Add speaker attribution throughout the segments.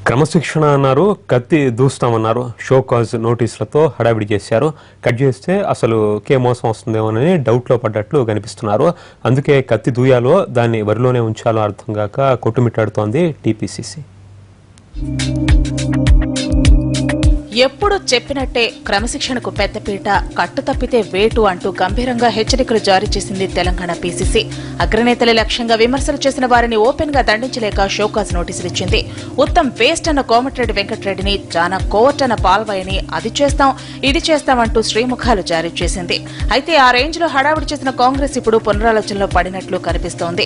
Speaker 1: క్రమశిక్షణ అన్నారు కత్తి దూస్తామన్నారు షో కాజ్ నోటీసులతో హడావిడి చేశారు కట్ చేస్తే అసలు కే మోసం వస్తుందేమోనని డౌట్లో పడ్డట్లు కనిపిస్తున్నారు అందుకే కత్తి దూయాలో దాన్ని వరిలోనే ఉంచాలో అర్థం కాక కొట్టుమిట్టాడుతోంది టీపీసీసీ
Speaker 2: ఎప్పుడు చెప్పినట్టే క్రమశిక్షణకు పెద్దపీట కట్టు తప్పితే వేటు అంటూ గంభీరంగా హెచ్చరికలు జారీ చేసింది తెలంగాణ పీసీసీ అగ్రనేతల లక్ష్యంగా విమర్శలు చేసిన వారిని ఓపెన్ గా దండించలేక షోకాజ్ నోటీసులు ఇచ్చింది ఉత్తమ్ వేస్ట్ అన్న కోమటిరెడ్డి వెంకటరెడ్డిని జానా కోవర్ట్ అన్న పాల్వాయిని అది చేస్తాం ఇది చేస్తామంటూ శ్రీముఖాలు జారీ చేసింది అయితే ఆ రేంజ్ లో హడావుడి చేసిన కాంగ్రెస్ ఇప్పుడు పునరాలోచనలో పడినట్లు కనిపిస్తోంది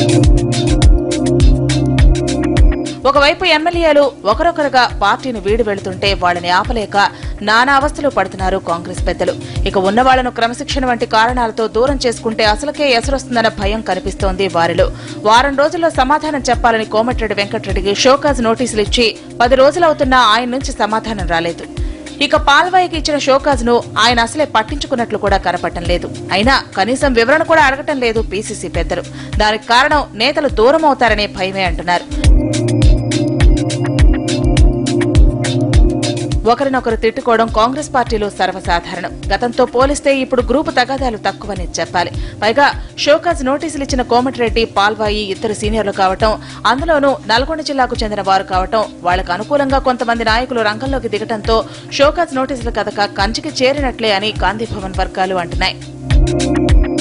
Speaker 2: ఒకవైపు ఎమ్మెల్యేలు ఒకరొకరుగా పార్టీని వీడి వెళుతుంటే వాళ్ళని ఆపలేక నానా అవస్థలు పడుతున్నారు కాంగ్రెస్ పెద్దలు ఇక ఉన్న వాళ్లను క్రమశిక్షణ వంటి కారణాలతో దూరం చేసుకుంటే అసలుకే ఎసరొస్తుందన్న భయం కనిపిస్తోంది వారిలో వారం రోజుల్లో సమాధానం చెప్పాలని కోమటిరెడ్డి వెంకటరెడ్డికి షోకాజ్ నోటీసులు ఇచ్చి పది రోజులవుతున్నా ఆయన నుంచి సమాధానం రాలేదు ఇక పాల్వాయికి ఇచ్చిన షోకాజ్ ను ఆయన అసలే పట్టించుకున్నట్లు కూడా కనపడటం లేదు అయినా కనీసం వివరణ కూడా అడగటం లేదు పీసీసీ పెద్దలు దానికి కారణం నేతలు దూరం అవుతారనే భయమే అంటున్నారు ఒకరినొకరు తిట్టుకోవడం కాంగ్రెస్ పార్టీలో సర్వసాధారణం గతంతో పోలిస్తే ఇప్పుడు గ్రూపు తగాదాలు తక్కువని చెప్పాలి పైగా షోకాజ్ నోటీసులు ఇచ్చిన కోమటిరెడ్డి పాల్వాయి ఇద్దరు సీనియర్లు కావటం అందులోనూ నల్గొండ జిల్లాకు చెందిన వారు కావటం వాళ్లకు అనుకూలంగా కొంతమంది నాయకులు రంగంలోకి దిగటంతో షోకాజ్ నోటీసుల కథక కంచికి చేరినట్లే అని గాంధీ భవన్ వర్గాలు అంటున్నాయి